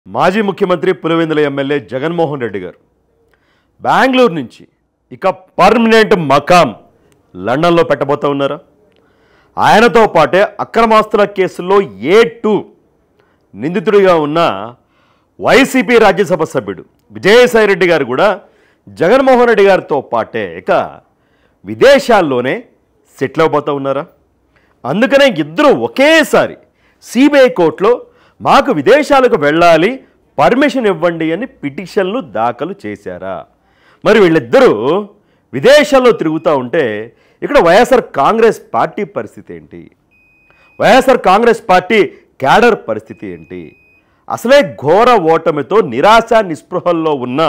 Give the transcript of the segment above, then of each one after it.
మాజీ ముఖ్యమంత్రి పులివెందుల ఎమ్మెల్యే జగన్మోహన్ రెడ్డి గారు బెంగళూరు నుంచి ఇక పర్మనెంట్ మకాం లండన్లో పెట్టబోతా ఉన్నారా ఆయనతో పాటే అక్రమాస్తుల కేసుల్లో ఏ టూ నిందితుడిగా ఉన్న వైసీపీ రాజ్యసభ సభ్యుడు విజయసాయి రెడ్డి గారు కూడా జగన్మోహన్ రెడ్డి గారితో పాటే ఇక విదేశాల్లోనే సెటిల్ అవబోతూ ఉన్నారా అందుకనే ఇద్దరు ఒకేసారి సిబిఐ కోర్టులో మాకు విదేశాలకు వెళ్ళాలి పర్మిషన్ ఇవ్వండి అని పిటిషన్లు దాఖలు చేశారా మరి వీళ్ళిద్దరూ విదేశాల్లో తిరుగుతూ ఉంటే ఇక్కడ వైఎస్ఆర్ కాంగ్రెస్ పార్టీ పరిస్థితి ఏంటి వైఎస్ఆర్ కాంగ్రెస్ పార్టీ క్యాడర్ పరిస్థితి ఏంటి అసలే ఘోర ఓటమితో నిరాశ నిస్పృహల్లో ఉన్న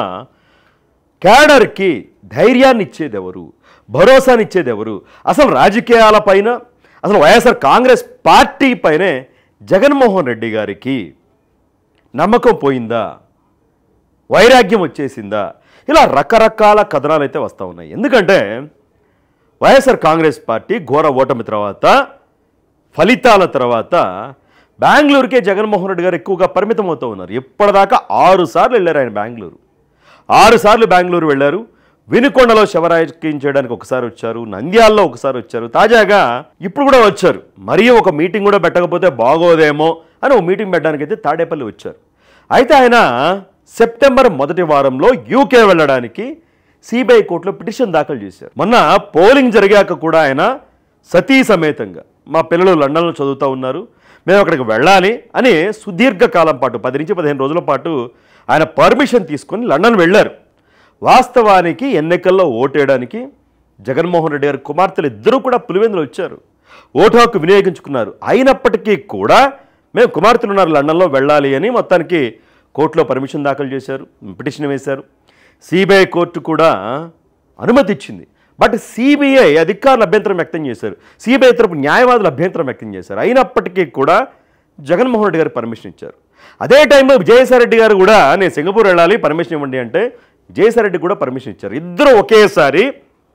క్యాడర్కి ధైర్యాన్ని ఇచ్చేది ఎవరు భరోసాని ఇచ్చేది ఎవరు అసలు రాజకీయాలపైన అసలు వైఎస్ఆర్ కాంగ్రెస్ పార్టీ పైనే జగన్మోహన్ రెడ్డి గారికి నమ్మకం పోయిందా వైరాగ్యం వచ్చేసిందా ఇలా రకరకాల కథనాలు అయితే వస్తూ ఉన్నాయి ఎందుకంటే వైఎస్ఆర్ కాంగ్రెస్ పార్టీ ఘోర ఓటమి తర్వాత ఫలితాల తర్వాత బెంగళూరుకే జగన్మోహన్ రెడ్డి గారు ఎక్కువగా పరిమితం అవుతూ ఉన్నారు ఇప్పటిదాకా ఆరు సార్లు వెళ్ళారు ఆయన బెంగళూరు ఆరు సార్లు బెంగళూరు వెళ్ళారు వినుకొండలో శవరాజకీయం చేయడానికి ఒకసారి వచ్చారు నంద్యాలలో ఒకసారి వచ్చారు తాజాగా ఇప్పుడు కూడా వచ్చారు మరీ ఒక మీటింగ్ కూడా పెట్టకపోతే బాగోదేమో అని ఒక మీటింగ్ పెట్టడానికి అయితే తాడేపల్లి వచ్చారు అయితే ఆయన సెప్టెంబర్ మొదటి వారంలో యూకే వెళ్ళడానికి సిబిఐ కోర్టులో పిటిషన్ దాఖలు చేశారు మొన్న పోలింగ్ జరిగాక కూడా ఆయన సతీ సమేతంగా మా పిల్లలు లండన్లో చదువుతూ ఉన్నారు మేము అక్కడికి వెళ్ళాలి అని సుదీర్ఘ కాలం పాటు పది నుంచి పదిహేను రోజుల పాటు ఆయన పర్మిషన్ తీసుకొని లండన్ వెళ్ళారు వాస్తవానికి ఎన్నికల్లో ఓటేయడానికి జగన్మోహన్ రెడ్డి గారి కుమార్తెలు ఇద్దరూ కూడా పులివెందులు వచ్చారు ఓటు హక్కు వినియోగించుకున్నారు అయినప్పటికీ కూడా మేము కుమార్తెలు ఉన్నారు లండన్లో వెళ్ళాలి అని మొత్తానికి కోర్టులో పర్మిషన్ దాఖలు చేశారు పిటిషన్ వేశారు సిబిఐ కోర్టు కూడా అనుమతి ఇచ్చింది బట్ సిబిఐ అధికారులు అభ్యంతరం వ్యక్తం చేశారు సిబిఐ తరపు న్యాయవాదులు అభ్యంతరం వ్యక్తం చేశారు అయినప్పటికీ కూడా జగన్మోహన్ రెడ్డి గారు పర్మిషన్ ఇచ్చారు అదే టైంలో విజయసాయి రెడ్డి గారు కూడా నేను సింగపూర్ వెళ్ళాలి పర్మిషన్ ఇవ్వండి అంటే విజయసాయి రెడ్డి కూడా పర్మిషన్ ఇచ్చారు ఇద్దరు ఒకేసారి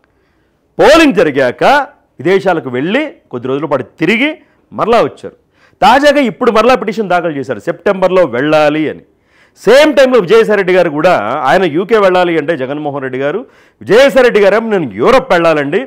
పోలింగ్ జరిగాక విదేశాలకు వెళ్ళి కొద్ది రోజుల పాటు తిరిగి మరలా వచ్చారు తాజాగా ఇప్పుడు మరలా పిటిషన్ దాఖలు చేశారు సెప్టెంబర్లో వెళ్ళాలి అని సేమ్ టైంలో విజయసాయి రెడ్డి గారు కూడా ఆయన యూకే వెళ్ళాలి అంటే జగన్మోహన్ రెడ్డి గారు విజయసాయి రెడ్డి గారు ఏమో నేను యూరప్ వెళ్ళాలండి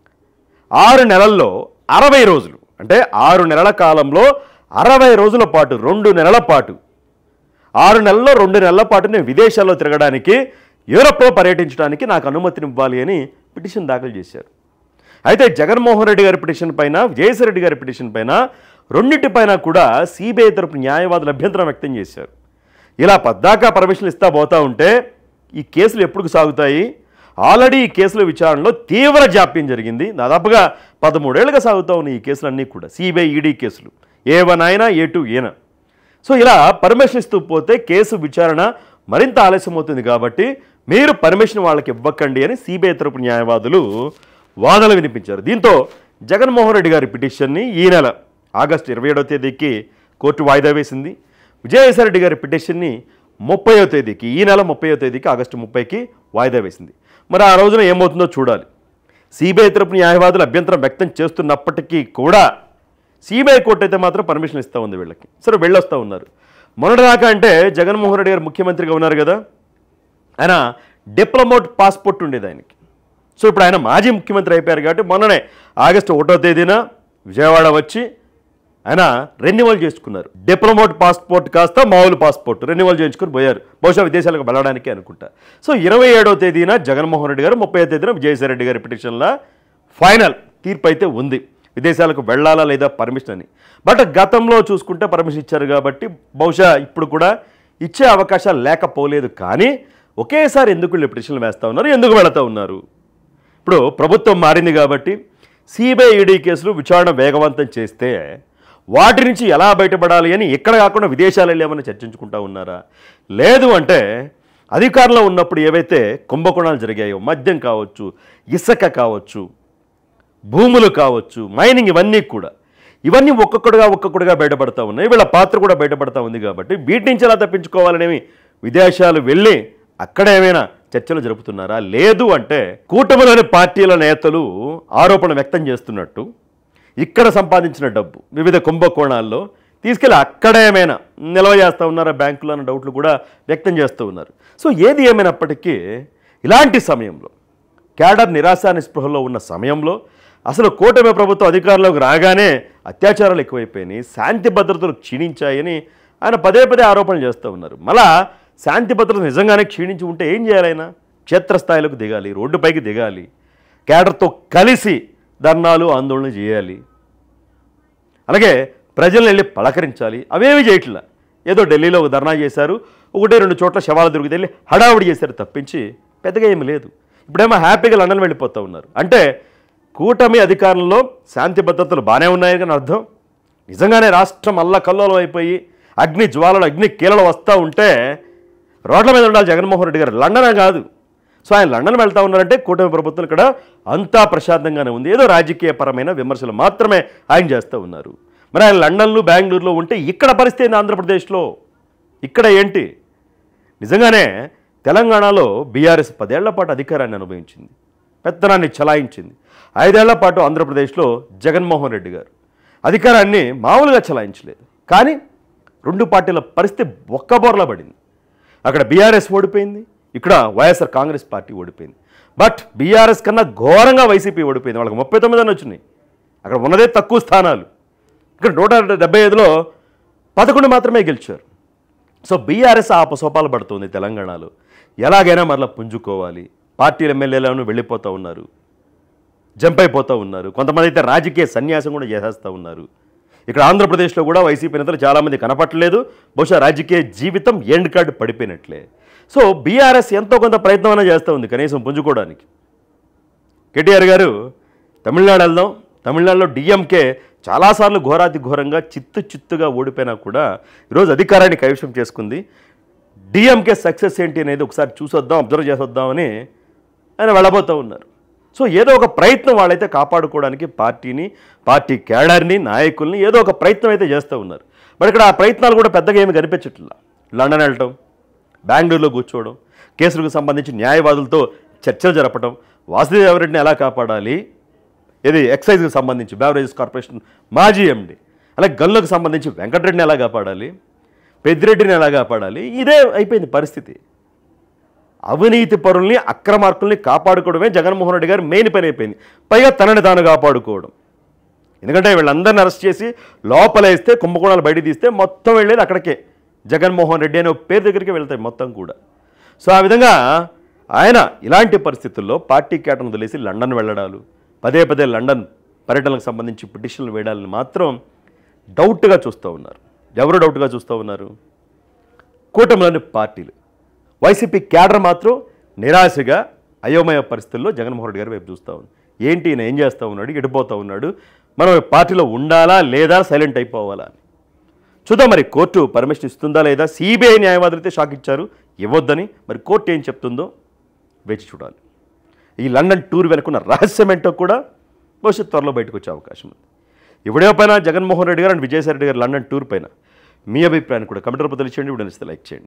ఆరు నెలల్లో అరవై రోజులు అంటే ఆరు నెలల కాలంలో అరవై రోజుల పాటు రెండు నెలల పాటు ఆరు నెలల్లో రెండు నెలల పాటు నేను విదేశాల్లో తిరగడానికి యూరప్లో పర్యటించడానికి నాకు అనుమతిని ఇవ్వాలి అని పిటిషన్ దాఖలు చేశారు అయితే జగన్మోహన్ రెడ్డి గారి పిటిషన్ పైన విజయసాయి రెడ్డి గారి పిటిషన్ పైన రెండింటిపైన కూడా సిబిఐ తరపు న్యాయవాదులు అభ్యంతరం వ్యక్తం చేశారు ఇలా పద్దాకా పర్మిషన్లు ఇస్తా పోతా ఉంటే ఈ కేసులు ఎప్పుడు సాగుతాయి ఆల్రెడీ ఈ కేసుల విచారణలో తీవ్ర జాప్యం జరిగింది దాదాపుగా పదమూడేళ్లుగా సాగుతూ ఉన్నాయి ఈ కేసులన్నీ కూడా సిబిఐ ఈడీ కేసులు ఏ వన్ అయినా ఏ టూ ఏనా సో ఇలా పర్మిషన్ ఇస్తూ పోతే కేసు విచారణ మరింత ఆలస్యం అవుతుంది కాబట్టి మీరు పర్మిషన్ వాళ్ళకి ఇవ్వకండి అని సిబిఐ తరపు న్యాయవాదులు వాదనలు వినిపించారు దీంతో జగన్మోహన్ రెడ్డి గారి పిటిషన్ని ఈ నెల ఆగస్టు ఇరవై ఏడవ తేదీకి కోర్టు వాయిదా వేసింది విజయసాయి రెడ్డి గారి పిటిషన్ని ముప్పయో తేదీకి ఈ నెల ముప్పయో తేదీకి ఆగస్టు ముప్పైకి వాయిదా వేసింది మరి ఆ రోజున ఏమవుతుందో చూడాలి సిబిఐ తరపు న్యాయవాదులు అభ్యంతరం వ్యక్తం చేస్తున్నప్పటికీ కూడా సిబిఐ కోర్టు అయితే మాత్రం పర్మిషన్ ఇస్తూ ఉంది వీళ్ళకి సరే వెళ్ళొస్తూ ఉన్నారు మొన్నటిదాకా అంటే జగన్మోహన్ రెడ్డి గారు ముఖ్యమంత్రిగా ఉన్నారు కదా ఆయన డిప్లొమోట్ పాస్పోర్ట్ ఉండేది ఆయనకి సో ఇప్పుడు ఆయన మాజీ ముఖ్యమంత్రి అయిపోయారు కాబట్టి మొన్ననే ఆగస్టు ఒకటో తేదీన విజయవాడ వచ్చి ఆయన రెన్యువల్ చేసుకున్నారు డిప్లొమోట్ పాస్పోర్ట్ కాస్త మామూలు పాస్పోర్ట్ రెన్యువల్ చేయించుకుని పోయారు బహుశా విదేశాలకు వెళ్ళడానికి అనుకుంటా సో ఇరవై ఏడో తేదీన జగన్మోహన్ రెడ్డి గారు ముప్పై తేదీన విజయసాయి రెడ్డి గారి పిటిషన్ల ఫైనల్ తీర్పు అయితే ఉంది విదేశాలకు వెళ్ళాలా లేదా పర్మిషన్ అని బట్ గతంలో చూసుకుంటే పర్మిషన్ ఇచ్చారు కాబట్టి బహుశా ఇప్పుడు కూడా ఇచ్చే అవకాశాలు లేకపోలేదు కానీ ఒకేసారి ఎందుకు వీళ్ళు పిటిషన్లు వేస్తూ ఉన్నారు ఎందుకు వెళుతూ ఉన్నారు ఇప్పుడు ప్రభుత్వం మారింది కాబట్టి సిబిఐ ఈడీ కేసులు విచారణ వేగవంతం చేస్తే వాటి నుంచి ఎలా బయటపడాలి అని ఎక్కడ కాకుండా విదేశాలు వెళ్ళామని చర్చించుకుంటా ఉన్నారా లేదు అంటే అధికారంలో ఉన్నప్పుడు ఏవైతే కుంభకోణాలు జరిగాయో మద్యం కావచ్చు ఇసుక కావచ్చు భూములు కావచ్చు మైనింగ్ ఇవన్నీ కూడా ఇవన్నీ ఒక్కొక్కడుగా ఒక్కొక్కడుగా బయటపడతా ఉన్నాయి వీళ్ళ పాత్ర కూడా బయటపడతా ఉంది కాబట్టి వీటి నుంచి ఎలా తప్పించుకోవాలనేవి విదేశాలు వెళ్ళి అక్కడ ఏమైనా చర్చలు జరుపుతున్నారా లేదు అంటే కూటమిలోని పార్టీల నేతలు ఆరోపణ వ్యక్తం చేస్తున్నట్టు ఇక్కడ సంపాదించిన డబ్బు వివిధ కుంభకోణాల్లో తీసుకెళ్ళి అక్కడ ఏమైనా నిల్వ చేస్తూ ఉన్నారా బ్యాంకులో అన్న డౌట్లు కూడా వ్యక్తం చేస్తూ ఉన్నారు సో ఏది ఏమైనప్పటికీ ఇలాంటి సమయంలో క్యాడర్ నిరాశ నిస్పృహలో ఉన్న సమయంలో అసలు కూటమి ప్రభుత్వం అధికారంలోకి రాగానే అత్యాచారాలు ఎక్కువైపోయినాయి శాంతి భద్రతలు క్షీణించాయని ఆయన పదే పదే ఆరోపణలు చేస్తూ ఉన్నారు మళ్ళా శాంతి భద్రత నిజంగానే క్షీణించి ఉంటే ఏం చేయాలి ఆయన క్షేత్రస్థాయిలోకి దిగాలి రోడ్డుపైకి దిగాలి క్యాడర్తో కలిసి ధర్నాలు ఆందోళన చేయాలి అలాగే ప్రజలను వెళ్ళి పలకరించాలి అవేమి చేయట్లా ఏదో ఢిల్లీలో ఒక ధర్నా చేశారు ఒకటే రెండు చోట్ల శవాలు దొరికి వెళ్ళి హడావుడి చేశారు తప్పించి పెద్దగా ఏమి లేదు ఇప్పుడేమో హ్యాపీగా లండన్ వెళ్ళిపోతూ ఉన్నారు అంటే కూటమి అధికారంలో శాంతి భద్రతలు బాగానే ఉన్నాయి కానీ అర్థం నిజంగానే రాష్ట్రం అల్ల కల్లోలం అయిపోయి అగ్ని జ్వాలలు అగ్ని కీలలు వస్తూ ఉంటే రోడ్ల మీద ఉండాలి జగన్మోహన్ రెడ్డి గారు లండనే కాదు సో ఆయన లండన్ వెళ్తా ఉన్నారంటే కూటమి ప్రభుత్వం ఇక్కడ అంతా ప్రశాంతంగానే ఉంది ఏదో రాజకీయపరమైన విమర్శలు మాత్రమే ఆయన చేస్తూ ఉన్నారు మరి ఆయన లండన్లో బెంగళూరులో ఉంటే ఇక్కడ పరిస్థితి ఏంది ఆంధ్రప్రదేశ్లో ఇక్కడ ఏంటి నిజంగానే తెలంగాణలో బీఆర్ఎస్ పదేళ్ల పాటు అధికారాన్ని అనుభవించింది పెత్తనాన్ని చలాయించింది ఐదేళ్ల పాటు ఆంధ్రప్రదేశ్లో జగన్మోహన్ రెడ్డి గారు అధికారాన్ని మామూలుగా చలాయించలేదు కానీ రెండు పార్టీల పరిస్థితి ఒక్కబోర్లా పడింది అక్కడ బీఆర్ఎస్ ఓడిపోయింది ఇక్కడ వైఎస్ఆర్ కాంగ్రెస్ పార్టీ ఓడిపోయింది బట్ బీఆర్ఎస్ కన్నా ఘోరంగా వైసీపీ ఓడిపోయింది వాళ్ళకి ముప్పై తొమ్మిది అని వచ్చినాయి అక్కడ ఉన్నదే తక్కువ స్థానాలు ఇక్కడ నూట డెబ్బై ఐదులో పదకొండు మాత్రమే గెలిచారు సో బీఆర్ఎస్ ఆపసోపాలు పడుతుంది తెలంగాణలో ఎలాగైనా మరలా పుంజుకోవాలి పార్టీల ఎమ్మెల్యేలను వెళ్ళిపోతూ ఉన్నారు జంప్ అయిపోతూ ఉన్నారు కొంతమంది అయితే రాజకీయ సన్యాసం కూడా చేసేస్తూ ఉన్నారు ఇక్కడ ఆంధ్రప్రదేశ్లో కూడా వైసీపీ నేతలు చాలామంది కనపట్టలేదు బహుశా రాజకీయ జీవితం ఎండ్ కార్డు పడిపోయినట్లే సో బీఆర్ఎస్ ఎంతో కొంత ప్రయత్నం అయినా చేస్తూ ఉంది కనీసం పుంజుకోవడానికి కేటీఆర్ గారు తమిళనాడు వెళ్దాం తమిళనాడులో డిఎంకే చాలాసార్లు ఘోరాతి ఘోరంగా చిత్తు చిత్తుగా ఓడిపోయినా కూడా ఈరోజు అధికారాన్ని కైవశం చేసుకుంది డిఎంకే సక్సెస్ ఏంటి అనేది ఒకసారి చూసొద్దాం అబ్జర్వ్ చేసొద్దామని ఆయన వెళ్ళబోతూ ఉన్నారు సో ఏదో ఒక ప్రయత్నం వాళ్ళైతే కాపాడుకోవడానికి పార్టీని పార్టీ క్యాడర్ని నాయకుల్ని ఏదో ఒక ప్రయత్నం అయితే చేస్తూ ఉన్నారు బట్ ఇక్కడ ఆ ప్రయత్నాలు కూడా పెద్దగా ఏమి కనిపించట్లా లండన్ వెళ్ళటం బెంగళూరులో కూర్చోవడం కేసులకు సంబంధించి న్యాయవాదులతో చర్చలు జరపడం వాసుదేవరెడ్డిని ఎలా కాపాడాలి ఇది ఎక్సైజ్కి సంబంధించి బెవరేజెస్ కార్పొరేషన్ మాజీ ఎండి అలాగే గల్లుకు సంబంధించి వెంకటరెడ్డిని ఎలా కాపాడాలి పెద్దిరెడ్డిని ఎలా కాపాడాలి ఇదే అయిపోయింది పరిస్థితి అవినీతి పరుల్ని అక్రమార్కుల్ని కాపాడుకోవడమే జగన్మోహన్ రెడ్డి గారు మెయిన్ పని అయిపోయింది పైగా తనని తాను కాపాడుకోవడం ఎందుకంటే వీళ్ళందరిని అరెస్ట్ చేసి లోపలేస్తే కుంభకోణాలు బయట తీస్తే మొత్తం వెళ్ళేది అక్కడికే జగన్మోహన్ రెడ్డి అనే ఒక పేరు దగ్గరికి వెళ్తాయి మొత్తం కూడా సో ఆ విధంగా ఆయన ఇలాంటి పరిస్థితుల్లో పార్టీ కేటను వదిలేసి లండన్ వెళ్ళడాలు పదే పదే లండన్ పర్యటనలకు సంబంధించి పిటిషన్లు వేయడాలని మాత్రం డౌట్గా చూస్తూ ఉన్నారు ఎవరు డౌట్గా చూస్తూ ఉన్నారు కూటమిలోని పార్టీలు వైసీపీ క్యాడర్ మాత్రం నిరాశగా అయోమయ పరిస్థితుల్లో జగన్మోహన్ రెడ్డి గారి వైపు చూస్తూ ఉంది ఏంటి ఈయన ఏం చేస్తూ ఉన్నాడు ఎడిపోతూ ఉన్నాడు మనం ఈ పార్టీలో ఉండాలా లేదా సైలెంట్ అయిపోవాలా అని చూద్దాం మరి కోర్టు పర్మిషన్ ఇస్తుందా లేదా సిబిఐ న్యాయవాదులు అయితే షాక్ ఇచ్చారు ఇవ్వొద్దని మరి కోర్టు ఏం చెప్తుందో వేచి చూడాలి ఈ లండన్ టూర్ వెనుకున్న రహస్యం ఏంటో కూడా భవిష్యత్ త్వరలో బయటకు వచ్చే అవకాశం ఉంది ఈ వీడియో పైన జగన్మోహన్ రెడ్డి గారు అండ్ విజయసాయి రెడ్డి గారు లండన్ టూర్ పైన మీ అభిప్రాయాన్ని కూడా కమెంట్ రూపంలో తెలియచేయండి వీడియో నచ్చితే లైక్ చేయండి